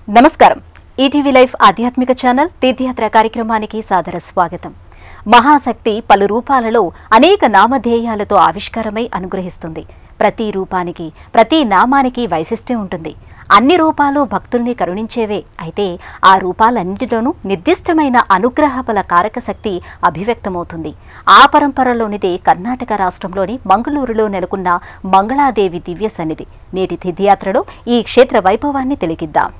నమస్కారం ETV life ఆధ్యాత్మిక channel తీర్థయాత్ర కార్యక్రమానికి సాదర స్వాగతం మహాశక్తి పలు రూపాలలో అనేక నామధేయాలతో ఆవిష్కారమై అనుగ్రహిస్తుంది ప్రతి రూపానికి ప్రతి నామానికి వైశిష్ట్యం ఉంటుంది అన్ని రూపాలు భక్తుల్ని కరుణించేవే అయితే ఆ రూపాలన్నిటిలోనూ నిర్దిష్టమైన అనుగ్రహబల కారక శక్తి అభివ్యక్తమవుతుంది ఆ పరంపరలోనిదే కర్ణాటక రాష్ట్రంలోని మంగళూరులో నెలకొన్న మంగళాదేవి దివ్య సన్నిధి నేటి తీర్థయాత్రలో ఈ క్షేత్ర వైభవాన్ని తెలికిద్దాం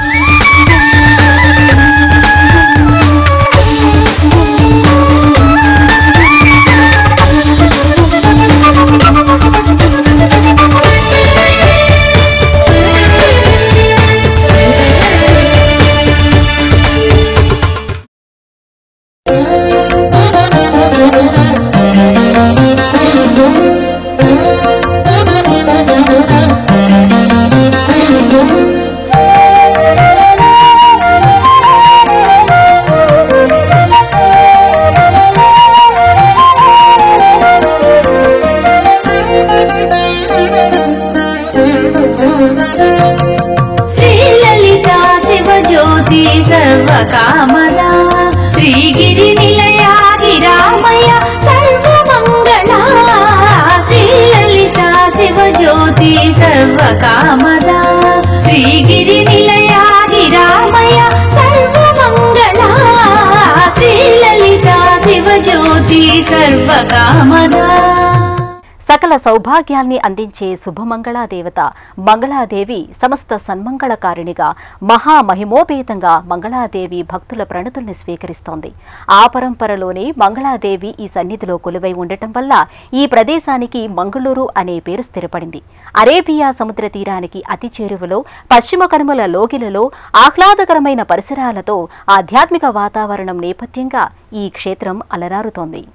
శ్రీలలితా శివజ్యోతి సర్వకామదా శ్రీగిరి నిలయా గిరామయ సర్వమంగళా శ్రీలలితా శివజ్యోతి సర్వకామదా శ్రీగిరి నిలయా గిరామయ సర్వమంగళా శ్రీలలితా శివజ్యోతి సర్వకామదా సకల సౌభాగ్యాల్ని అందించే శుభమంగళా దేవత మంగళాదేవి సమస్త సన్మంగళకారిణిగా మహామహిమోపేతంగా మంగళాదేవి భక్తుల ప్రణతుల్ని స్వీకరిస్తోంది ఆ పరంపరలోనే మంగళాదేవి ఈ సన్నిధిలో కొలువై ఉండటం వల్ల ఈ ప్రదేశానికి మంగళూరు అనే పేరు స్థిరపడింది అరేబియా సముద్ర తీరానికి అతి చేరువలో పశ్చిమ కనుమల లోగిలలో ఆహ్లాదకరమైన పరిసరాలతో ఆధ్యాత్మిక వాతావరణం నేపథ్యంగా ఈ క్షేత్రం అలరారుతోంది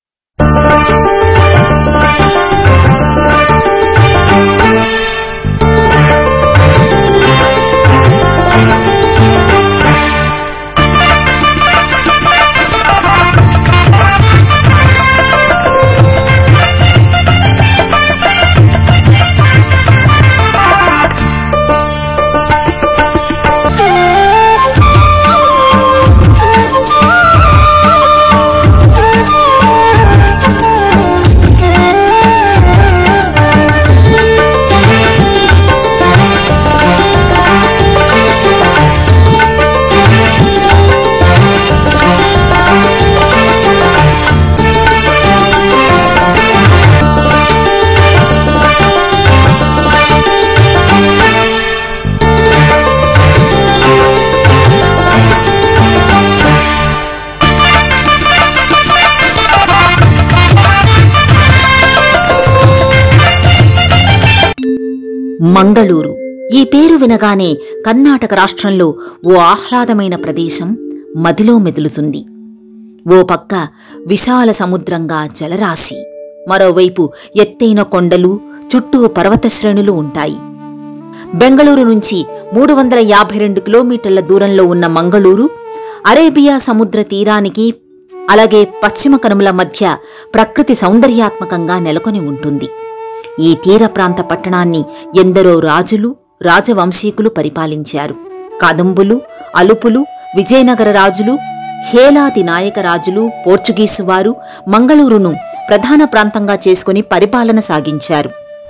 మంగళూరు ఈ పేరు వినగానే కర్ణాటక రాష్ట్రంలో ఓ ఆహ్లాదమైన ప్రదేశం మదిలో మెదులుతుంది ఓ పక్క విశాల సముద్రంగా జలరాశి మరోవైపు ఎత్తైన కొండలు చుట్టూ పర్వత శ్రేణులు ఉంటాయి బెంగళూరు నుంచి మూడు వందల యాభై రెండు కిలోమీటర్ల దూరంలో ఉన్న మంగళూరు అరేబియా సముద్ర తీరానికి అలాగే పశ్చిమ కనుమల మధ్య ప్రకృతి సౌందర్యాత్మకంగా నెలకొని ఉంటుంది ఈ తీర ప్రాంత పట్టణాన్ని ఎందరో రాజులు రాజవంశీకులు పరిపాలించారు కదంబులు అలుపులు విజయనగర రాజులు హేలాది నాయక రాజులు పోర్చుగీసు వారు మంగళూరును ప్రధాన ప్రాంతంగా చేసుకుని పరిపాలన సాగించారు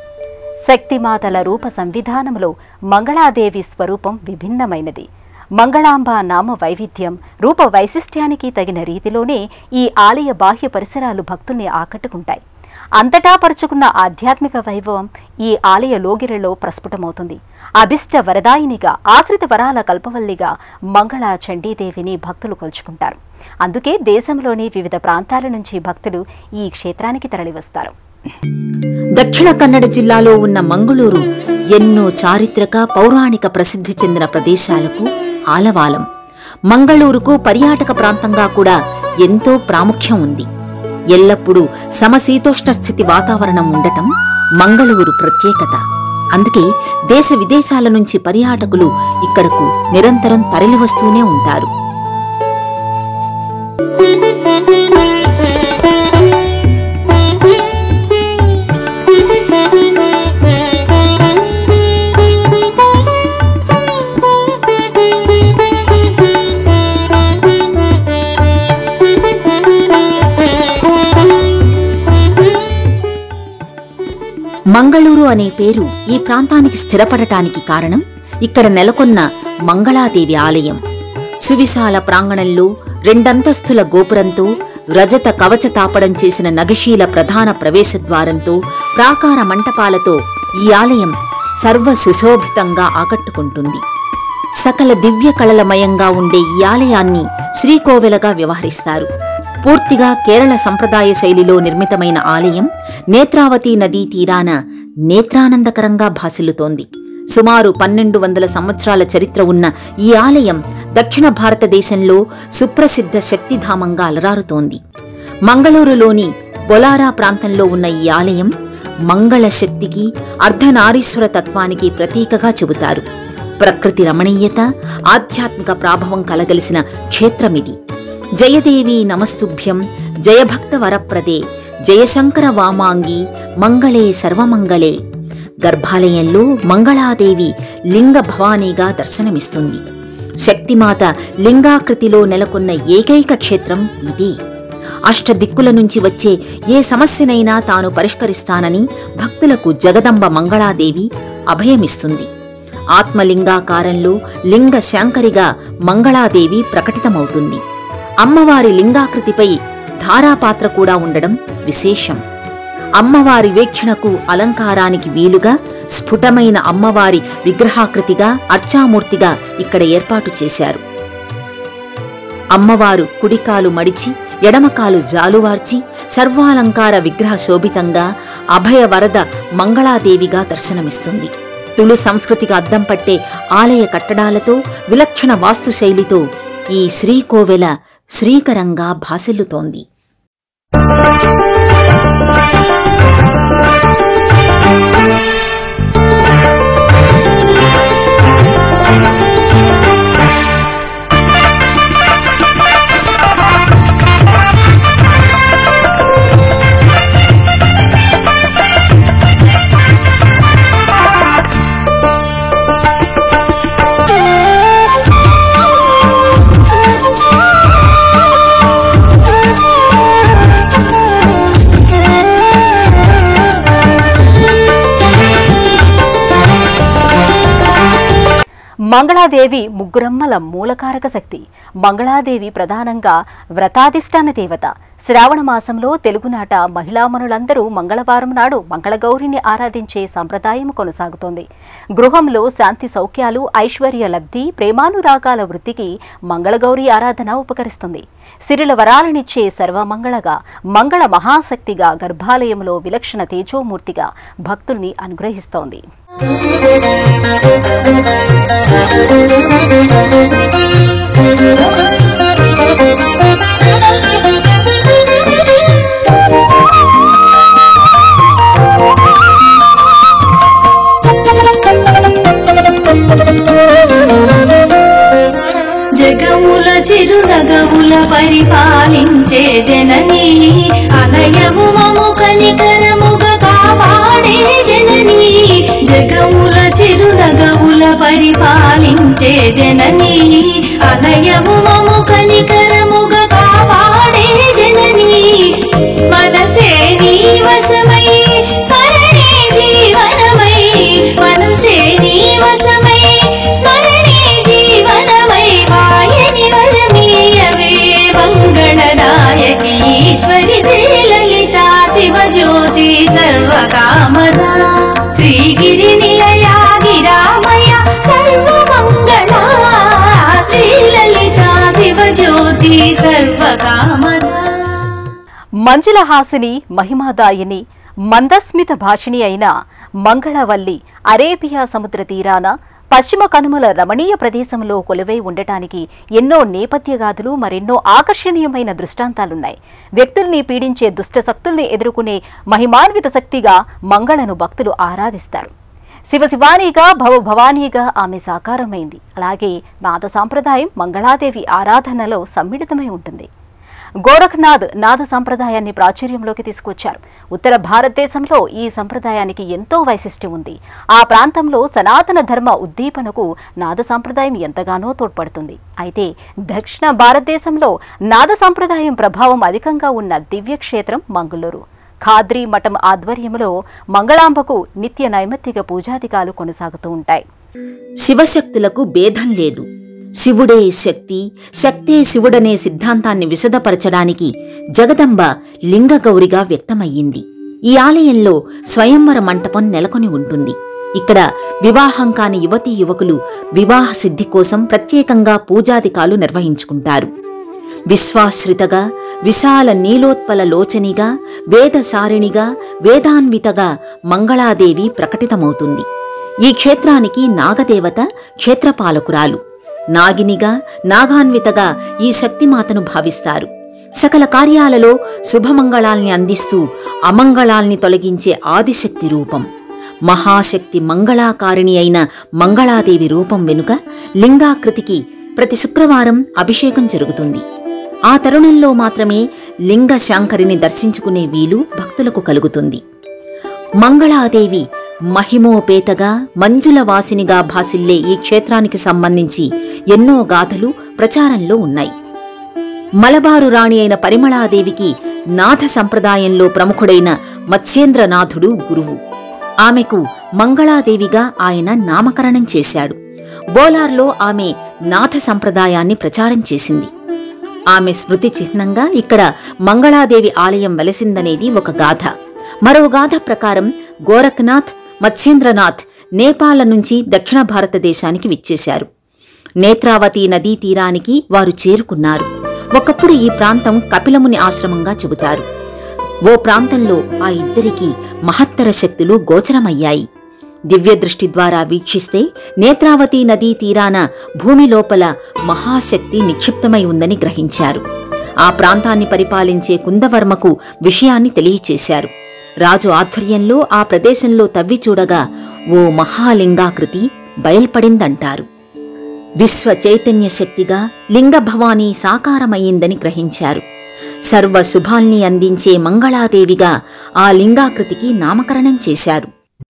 శక్తిమాతల రూప సంవిధానంలో మంగళాదేవి స్వరూపం విభిన్నమైనది మంగళాంబ నామ వైవిధ్యం రూప వైశిష్ట్యానికి తగిన రీతిలోనే ఈ ఆలయ బాహ్య పరిసరాలు భక్తుల్ని ఆకట్టుకుంటాయి అంతటా పరుచుకున్న ఆధ్యాత్మిక వైభవం ఈ ఆలయ లోగిరలో ప్రస్ఫుటమవుతుంది అభిష్ట వరదాయినిగా ఆశ్రిత వరాల కల్పవల్లిగా మంగళ చండీదేవిని భక్తులు కొలుచుకుంటారు అందుకే దేశంలోని వివిధ ప్రాంతాల నుంచి భక్తులు ఈ క్షేత్రానికి తరలివస్తారు దక్షిణ కన్నడ జిల్లాలో ఉన్న మంగళూరు ఎన్నో చారిత్రక పౌరాణిక ప్రసిద్ధి చెందిన ప్రదేశాలకు ఆలవాలం మంగళూరుకు పర్యాటక ప్రాంతంగా కూడా ఎంతో ప్రాముఖ్యం ఉంది ఎల్లప్పుడూ సమశీతోష్ణ స్థితి వాతావరణం ఉండటం మంగళూరు ప్రత్యేకత అందుకే దేశ విదేశాల నుంచి పర్యాటకులు ఇక్కడకు నిరంతరం తరలివస్తూనే ఉంటారు Thank you. మంగళూరు అనే పేరు ఈ ప్రాంతానికి స్థిరపడటానికి కారణం ఇక్కడ నెలకొన్న మంగళాదేవి ఆలయం సువిశాల ప్రాంగణంలో రెండంతస్తుల గోపురంతో రజత కవచ తాపడం చేసిన నగశీల ప్రధాన ప్రవేశద్వారంతో ప్రాకార మంటపాలతో ఈ ఆలయం సర్వ సుశోభితంగా ఆకట్టుకుంటుంది సకల దివ్య కళలమయంగా ఉండే ఈ ఆలయాన్ని శ్రీకోవెలగా వ్యవహరిస్తారు పూర్తిగా కేరళ సంప్రదాయ శైలిలో నిర్మితమైన ఆలయం నేత్రావతి నదీ తీరాన నేత్రానందకరంగా భాసిల్లుతోంది సుమారు పన్నెండు వందల సంవత్సరాల చరిత్ర ఉన్న ఈ ఆలయం దక్షిణ భారతదేశంలో సుప్రసిద్ధ శక్తిధామంగా అలరారుతోంది మంగళూరులోని బొలారా ప్రాంతంలో ఉన్న ఈ ఆలయం మంగళ శక్తికి అర్ధనారీశ్వర తత్వానికి ప్రతీకగా చెబుతారు ప్రకృతి రమణీయత ఆధ్యాత్మిక ప్రాభవం కలగలిసిన క్షేత్రమిది జయదేవి నమస్తుభ్యం జయభక్త వరప్రదే జయశంకర వామాంగి మంగళే సర్వమంగళే గర్భాలయంలో మంగళాదేవి లింగ భవానీగా దర్శనమిస్తుంది శక్తిమాత లింగాకృతిలో నెలకొన్న ఏకైక క్షేత్రం ఇదే అష్టదిక్కుల నుంచి వచ్చే ఏ సమస్యనైనా తాను పరిష్కరిస్తానని భక్తులకు జగదంబ మంగళాదేవి అభయమిస్తుంది ఆత్మలింగాకారంలో లింగ శాంకరిగా మంగళాదేవి ప్రకటితమవుతుంది అమ్మవారి లింగాకృతిపై ధారాపాత్ర కూడా ఉండడం విశేషం అమ్మవారి వీక్షణకు అలంకారానికి వీలుగా స్ఫుటమైన అమ్మవారి విగ్రహాకృతిగా అర్చామూర్తిగా ఇక్కడ ఏర్పాటు చేశారు అమ్మవారు కుడికాలు మడిచి ఎడమకాలు జాలువార్చి సర్వాలంకార విగ్రహ శోభితంగా అభయ వరద మంగళాదేవిగా దర్శనమిస్తుంది తులు సంస్కృతికి అద్దం పట్టే ఆలయ కట్టడాలతో విలక్షణ వాస్తుశైలితో ఈ శ్రీకోవెల శ్రీకరంగా భాసిల్లుతోంది మంగళాదేవి ముగ్గురమ్మల మూలకారక శక్తి మంగళాదేవి ప్రధానంగా వ్రతాధిష్టాన దేవత శ్రావణ మాసంలో తెలుగునాట మహిళామణులందరూ మంగళవారం నాడు మంగళగౌరిని ఆరాధించే సంప్రదాయం కొనసాగుతోంది గృహంలో శాంతి సౌఖ్యాలు ఐశ్వర్య లబ్ధి ప్రేమానురాగాల వృద్ధికి మంగళగౌరి ఆరాధన ఉపకరిస్తుంది సిరిల వరాలనిచ్చే సర్వమంగళగా మంగళ మహాశక్తిగా గర్భాలయంలో విలక్షణ తేజోమూర్తిగా భక్తుల్ని అనుగ్రహిస్తోంది జగముల చిరునగముల పరిపాలించే జననీ అలయము మము కనికరముగ కాపాడే జననీ జగముల చిరునగముల పరిపాలించే జననీ అలయము మము కనికరముగ కాపాడే జననీ మనసే నీ వశమై స్మరణే జీవనమై మనసే నీ వశమై స్మరణే జీవనమై వాయని వరమీయవే మంగళనాయకి ఈశ్వరి శ్రీలలిత శివజ్యోతి సర్వకామదా శ్రీగిరి నిలయా గిరామయ సర్వమంగళా శ్రీలలిత శివజ్యోతి సర్వకామదా మంజులహాసిని మహిమాదాయిని మందస్మిత భాషిణి అయిన మంగళవల్లి అరేబియా సముద్ర తీరాన పశ్చిమ కనుమల రమణీయ ప్రదేశంలో కొలువై ఉండటానికి ఎన్నో నేపథ్యగాథలు మరెన్నో ఆకర్షణీయమైన దృష్టాంతాలున్నాయి వ్యక్తుల్ని పీడించే దుష్ట శక్తుల్ని ఎదుర్కొనే మహిమాన్విత శక్తిగా మంగళను భక్తులు ఆరాధిస్తారు శివశివానీగా భవభవానీగా ఆమె సాకారమైంది అలాగే నాద సాంప్రదాయం మంగళాదేవి ఆరాధనలో సమ్మిళితమై ఉంటుంది గోరఖ్నాథ్ నాద సంప్రదాయాన్ని ప్రాచుర్యంలోకి తీసుకొచ్చారు ఉత్తర భారతదేశంలో ఈ సంప్రదాయానికి ఎంతో వైశిష్ట్యం ఉంది ఆ ప్రాంతంలో సనాతన ధర్మ ఉద్దీపనకు నాద సంప్రదాయం ఎంతగానో తోడ్పడుతుంది అయితే దక్షిణ భారతదేశంలో నాద సంప్రదాయం ప్రభావం అధికంగా ఉన్న దివ్యక్షేత్రం మంగళూరు ఖాద్రి మఠం ఆధ్వర్యంలో మంగళాంబకు నిత్య నైమిత్తిక పూజాధికాలు కొనసాగుతూ ఉంటాయి శివశక్తులకు భేదం లేదు శివుడే శక్తి శక్తే శివుడనే సిద్ధాంతాన్ని విశదపరచడానికి జగదంబ లింగగౌరిగా వ్యక్తమయ్యింది ఈ ఆలయంలో స్వయంవర మంటపం నెలకొని ఉంటుంది ఇక్కడ వివాహం కాని యువతీ యువకులు వివాహ సిద్ధి కోసం ప్రత్యేకంగా పూజాదికాలు నిర్వహించుకుంటారు విశ్వాశ్రితగా విశాల నీలోత్పల లోచనిగా వేదసారిణిగా వేదాన్వితగా మంగళాదేవి ప్రకటితమవుతుంది ఈ క్షేత్రానికి నాగదేవత క్షేత్రపాలకురాలు నాగినిగా నాగాన్వితగా ఈ శక్తిమాతను భావిస్తారు సకల కార్యాలలో శుభమంగళాల్ని అందిస్తూ అమంగళాల్ని తొలగించే ఆదిశక్తి రూపం మహాశక్తి మంగళాకారిణి అయిన మంగళాదేవి రూపం వెనుక లింగాకృతికి ప్రతి శుక్రవారం అభిషేకం జరుగుతుంది ఆ తరుణంలో మాత్రమే లింగ శాంకరిని దర్శించుకునే వీలు భక్తులకు కలుగుతుంది మంగళాదేవి మహిమోపేతగా మంజుల వాసినిగా భాసిల్లే ఈ క్షేత్రానికి సంబంధించి ఎన్నో గాథలు ప్రచారంలో ఉన్నాయి మలబారు రాణి అయిన పరిమళాదేవికి నాథ సంప్రదాయంలో ప్రముఖుడైన మత్స్యేంద్రనాథుడు గురువు ఆమెకు మంగళాదేవిగా ఆయన నామకరణం చేశాడు బోలార్లో ఆమె నాథ సంప్రదాయాన్ని ప్రచారం చేసింది ఆమె స్మృతి చిహ్నంగా ఇక్కడ మంగళాదేవి ఆలయం వెలసిందనేది ఒక గాథ మరో గాథ ప్రకారం గోరఖ్నాథ్ మత్స్యేంద్రనాథ్ నేపాల నుంచి దక్షిణ భారతదేశానికి విచ్చేశారు నేత్రావతి నదీ తీరానికి వారు చేరుకున్నారు ఒకప్పుడు ఈ ప్రాంతం కపిలముని ఆశ్రమంగా చెబుతారు ఓ ప్రాంతంలో ఆ ఇద్దరికి మహత్తర శక్తులు గోచరమయ్యాయి దివ్యదృష్టి ద్వారా వీక్షిస్తే నేత్రావతి నదీ తీరాన భూమి లోపల మహాశక్తి నిక్షిప్తమై ఉందని గ్రహించారు ఆ ప్రాంతాన్ని పరిపాలించే కుందవర్మకు విషయాన్ని తెలియచేశారు రాజు ఆధ్వర్యంలో ఆ ప్రదేశంలో తవ్వి చూడగా ఓ మహాలింగాకృతి బయల్పడిందంటారు విశ్వ చైతన్య శక్తిగా లింగభవానీ సాకారమయ్యిందని గ్రహించారు సర్వ శుభాల్ని అందించే మంగళాదేవిగా ఆ లింగాకృతికి నామకరణం చేశారు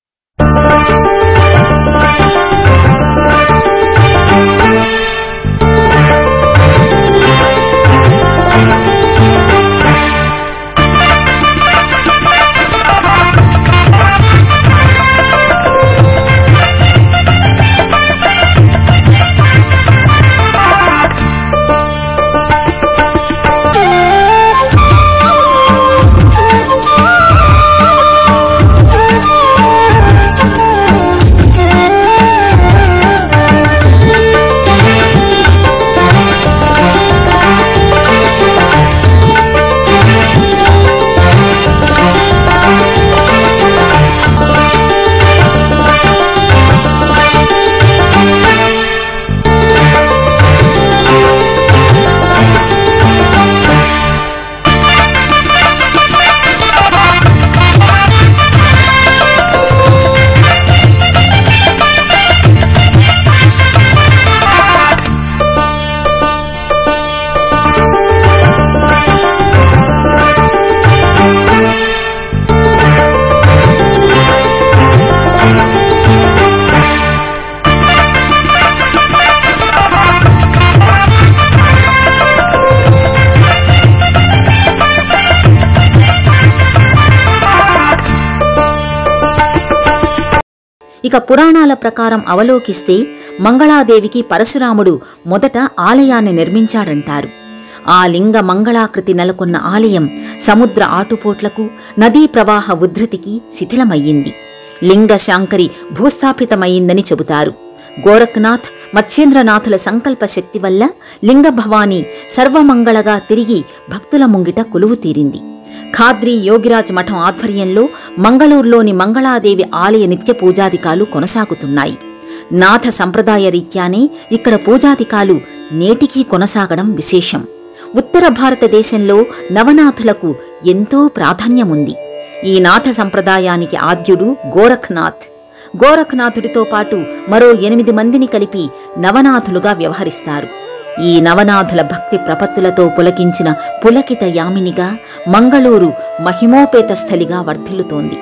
ఇక పురాణాల ప్రకారం అవలోకిస్తే మంగళాదేవికి పరశురాముడు మొదట ఆలయాన్ని నిర్మించాడంటారు ఆ లింగ మంగళాకృతి నెలకొన్న ఆలయం సముద్ర ఆటుపోట్లకు నదీ ప్రవాహ ఉద్ధృతికి శిథిలమయ్యింది లింగ శాంకరి భూస్థాపితమయ్యిందని చెబుతారు గోరఖ్నాథ్ మత్స్యేంద్రనాథుల సంకల్ప శక్తి వల్ల లింగ భవాని సర్వమంగళగా తిరిగి భక్తుల ముంగిట కొలువు తీరింది ఖాద్రి యోగిరాజ్ మఠం ఆధ్వర్యంలో మంగళూరులోని మంగళాదేవి ఆలయ నిత్య పూజాదికాలు కొనసాగుతున్నాయి నాథ సంప్రదాయ రీత్యానే ఇక్కడ పూజాదికాలు నేటికీ కొనసాగడం విశేషం ఉత్తర భారతదేశంలో నవనాథులకు ఎంతో ప్రాధాన్యముంది ఈ నాథ సంప్రదాయానికి ఆద్యుడు గోరఖ్నాథ్ గోరఖ్నాథుడితో పాటు మరో ఎనిమిది మందిని కలిపి నవనాథులుగా వ్యవహరిస్తారు ఈ నవనాథుల భక్తి ప్రపత్తులతో పులకించిన పులకిత యామినిగా మంగళూరు మహిమోపేత స్థలిగా వర్ధిల్లుతోంది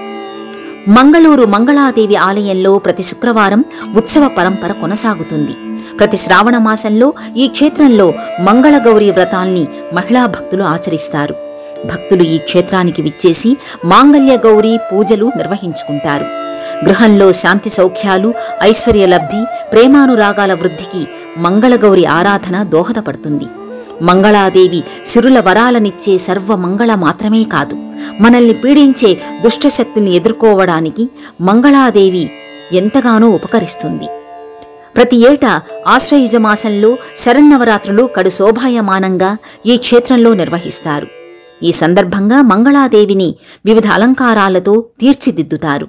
మంగళూరు మంగళాదేవి ఆలయంలో ప్రతి శుక్రవారం ఉత్సవ పరంపర కొనసాగుతుంది ప్రతి శ్రావణ మాసంలో ఈ క్షేత్రంలో మంగళగౌరి వ్రతాల్ని మహిళా భక్తులు ఆచరిస్తారు భక్తులు ఈ క్షేత్రానికి విచ్చేసి మాంగళ్య గౌరి పూజలు నిర్వహించుకుంటారు గృహంలో శాంతి సౌఖ్యాలు ఐశ్వర్య లబ్ధి ప్రేమానురాగాల వృద్ధికి మంగళగౌరి ఆరాధన దోహదపడుతుంది మంగళాదేవి సిరుల వరాలనిచ్చే సర్వమంగళ మాత్రమే కాదు మనల్ని పీడించే దుష్టశక్తిని ఎదుర్కోవడానికి మంగళాదేవి ఎంతగానో ఉపకరిస్తుంది ప్రతి ఏటా ఆశ్వయుజ మాసంలో శరన్నవరాత్రులు కడు శోభాయమానంగా ఈ క్షేత్రంలో నిర్వహిస్తారు ఈ సందర్భంగా మంగళాదేవిని వివిధ అలంకారాలతో తీర్చిదిద్దుతారు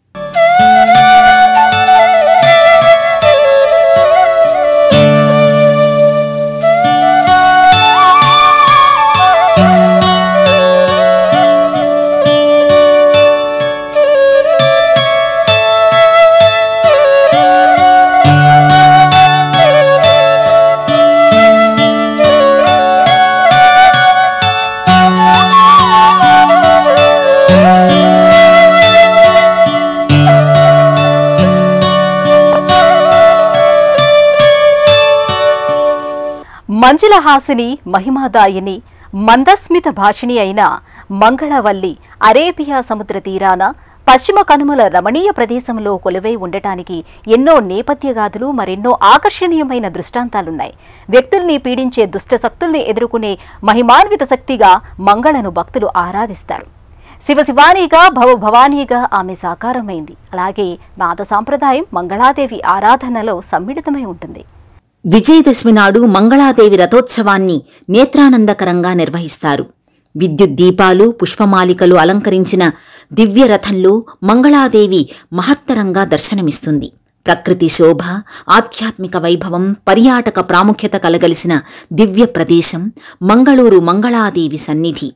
మంజులహాసిని మహిమాదాయిని మందస్మిత భాషిణి అయిన మంగళవల్లి అరేబియా సముద్ర తీరాన పశ్చిమ కనుమల రమణీయ ప్రదేశంలో కొలువై ఉండటానికి ఎన్నో నేపథ్యగాథలు మరెన్నో ఆకర్షణీయమైన దృష్టాంతాలున్నాయి వ్యక్తుల్ని పీడించే దుష్ట శక్తుల్ని ఎదుర్కొనే మహిమాన్విత శక్తిగా మంగళను భక్తులు ఆరాధిస్తారు శివశివానీగా భవభవానీగా ఆమె సాకారమైంది అలాగే నాద సాంప్రదాయం మంగళాదేవి ఆరాధనలో సమ్మిళితమై ఉంటుంది విజయదశమి నాడు మంగళాదేవి రథోత్సవాన్ని నేత్రానందకరంగా నిర్వహిస్తారు విద్యుత్ దీపాలు పుష్పమాలికలు అలంకరించిన దివ్య రథంలో మంగళాదేవి మహత్తరంగా దర్శనమిస్తుంది ప్రకృతి శోభ ఆధ్యాత్మిక వైభవం పర్యాటక ప్రాముఖ్యత కలగలిసిన దివ్య ప్రదేశం మంగళూరు మంగళాదేవి సన్నిధి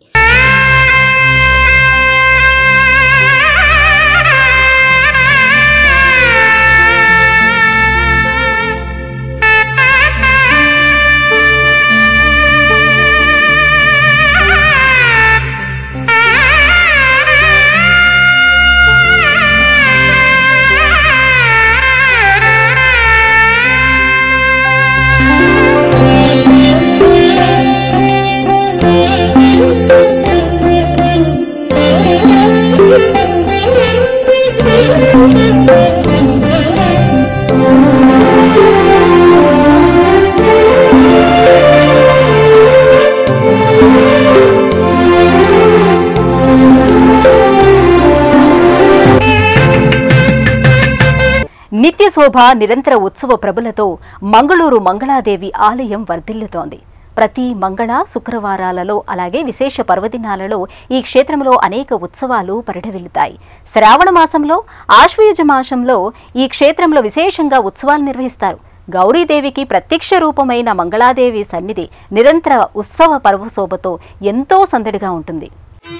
నిత్య శోభ నిరంతర ఉత్సవ ప్రభులతో మంగళూరు మంగళాదేవి ఆలయం వర్ధిల్లుతోంది ప్రతి మంగళ శుక్రవారాలలో అలాగే విశేష పర్వదినాలలో ఈ క్షేత్రంలో అనేక ఉత్సవాలు పరిఢవిల్లుతాయి శ్రావణ మాసంలో ఆశ్వయుజ మాసంలో ఈ క్షేత్రంలో విశేషంగా ఉత్సవాలు నిర్వహిస్తారు గౌరీదేవికి ప్రత్యక్ష రూపమైన మంగళాదేవి సన్నిధి నిరంతర ఉత్సవ పర్వశోభతో ఎంతో సందడిగా ఉంటుంది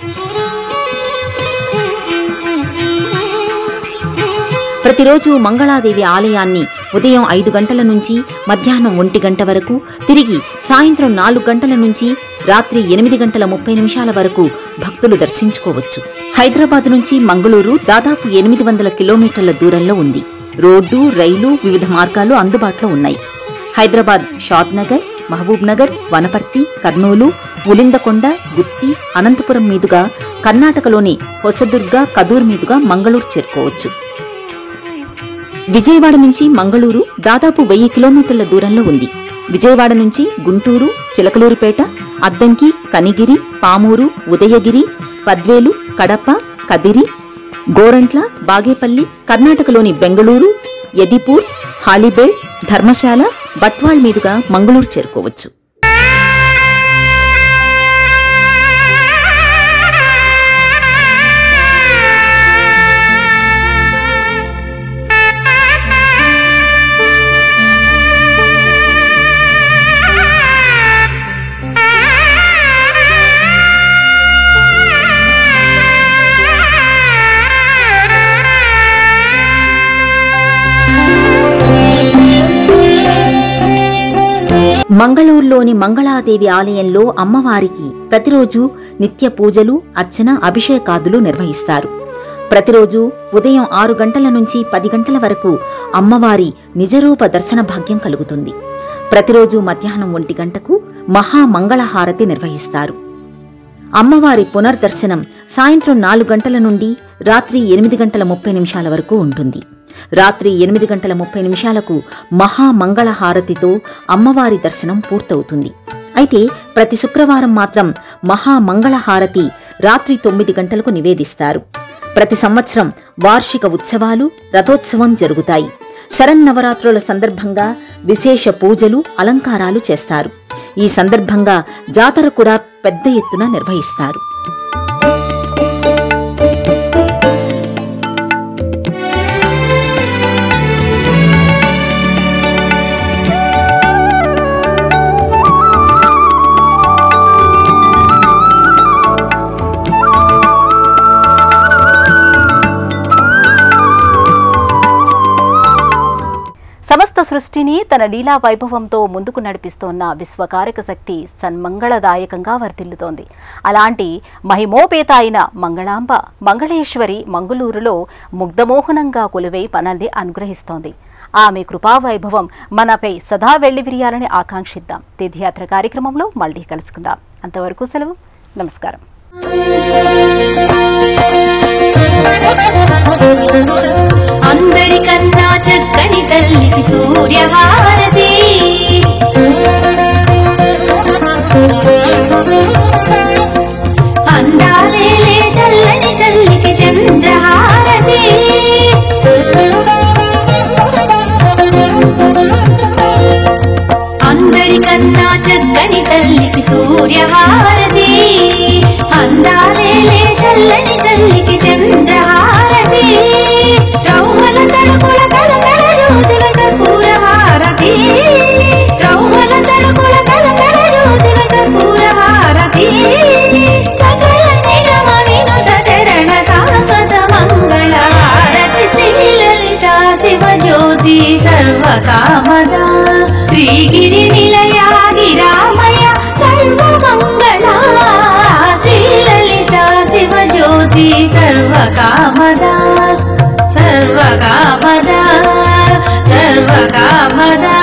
ప్రతిరోజు మంగళాదేవి ఆలయాన్ని ఉదయం ఐదు గంటల నుంచి మధ్యాహ్నం ఒంటి గంట వరకు తిరిగి సాయంత్రం నాలుగు గంటల నుంచి రాత్రి ఎనిమిది గంటల ముప్పై నిమిషాల వరకు భక్తులు దర్శించుకోవచ్చు హైదరాబాద్ నుంచి మంగళూరు దాదాపు ఎనిమిది వందల కిలోమీటర్ల దూరంలో ఉంది రోడ్డు రైలు వివిధ మార్గాలు అందుబాటులో ఉన్నాయి హైదరాబాద్ షాద్ నగర్ మహబూబ్ నగర్ వనపర్తి కర్నూలు ఉలిందకొండ గుత్తి అనంతపురం మీదుగా కర్ణాటకలోని హొసదుర్గ కదూర్ మీదుగా మంగళూరు చేరుకోవచ్చు విజయవాడ నుంచి మంగళూరు దాదాపు వెయ్యి కిలోమీటర్ల దూరంలో ఉంది విజయవాడ నుంచి గుంటూరు చిలకలూరుపేట అద్దంకి కనిగిరి పామూరు ఉదయగిరి పద్వేలు కడప కదిరి గోరంట్ల బాగేపల్లి కర్ణాటకలోని బెంగళూరు యదిపూర్ హాలిబేడ్ ధర్మశాల బట్వాళ్ మీదుగా మంగళూరు చేరుకోవచ్చు మంగళూరులోని మంగళాదేవి ఆలయంలో అమ్మవారికి ప్రతిరోజు నిత్య పూజలు అర్చన అభిషేకాదులు నిర్వహిస్తారు ప్రతిరోజు ఉదయం ఆరు గంటల నుంచి పది గంటల వరకు అమ్మవారి నిజరూప దర్శన భాగ్యం కలుగుతుంది ప్రతిరోజు మధ్యాహ్నం ఒంటి గంటకు మహామంగళహారతి నిర్వహిస్తారు అమ్మవారి పునర్దర్శనం సాయంత్రం నాలుగు గంటల నుండి రాత్రి ఎనిమిది గంటల ముప్పై నిమిషాల వరకు ఉంటుంది రాత్రి ఎనిమిది గంటల ముప్పై నిమిషాలకు మహామంగళహారతితో అమ్మవారి దర్శనం పూర్తవుతుంది అయితే ప్రతి శుక్రవారం మాత్రం మహామంగళహారతి రాత్రి తొమ్మిది గంటలకు నివేదిస్తారు ప్రతి సంవత్సరం వార్షిక ఉత్సవాలు రథోత్సవం జరుగుతాయి శరన్నవరాత్రుల సందర్భంగా విశేష పూజలు అలంకారాలు చేస్తారు ఈ సందర్భంగా జాతర కూడా పెద్ద ఎత్తున నిర్వహిస్తారు సమస్త సృష్టిని తన లీలా వైభవంతో ముందుకు నడిపిస్తోన్న విశ్వకారక శక్తి సన్మంగళదాయకంగా వర్ధిల్లుతోంది అలాంటి మహిమోపేత అయిన మంగళాంబ మంగళేశ్వరి మంగుళూరులో ముగ్ధమోహనంగా కొలువై మనల్ని అనుగ్రహిస్తోంది ఆమె కృపావైభవం మనపై సదా వెళ్లివిరియాలని ఆకాంక్షిద్దాం తీర్థయాత్ర కార్యక్రమంలో మళ్ళీ కలుసుకుందాం అంతవరకు సెలవు నమస్కారం అందరికన్నా చక్కని తల్లికి సూర్యహారతి అందాలేలే చల్లని తల్లికి చంద్రహారతి అందరికన్నా చక్కని తల్లికి సూర్యహారతి అందాలేలే చల్లని తల్లికి చంద్రహారతి రౌమల తడుకుల కలకల జ్యోతుల కర్పూర హారతి రౌమల తడుకుల కలకల జ్యోతుల కర్పూర హారతి సకల నిగమ వినుత చరణ శాశ్వత మంగళ హారతి శ్రీలలిత శివ జ్యోతి సర్వకామద శ్రీగిరి నిలయ గిరామయ సర్వమంగళ శ్రీలలిత శివ జ్యోతి సర్వకామద సర్వకామద సర్వకామద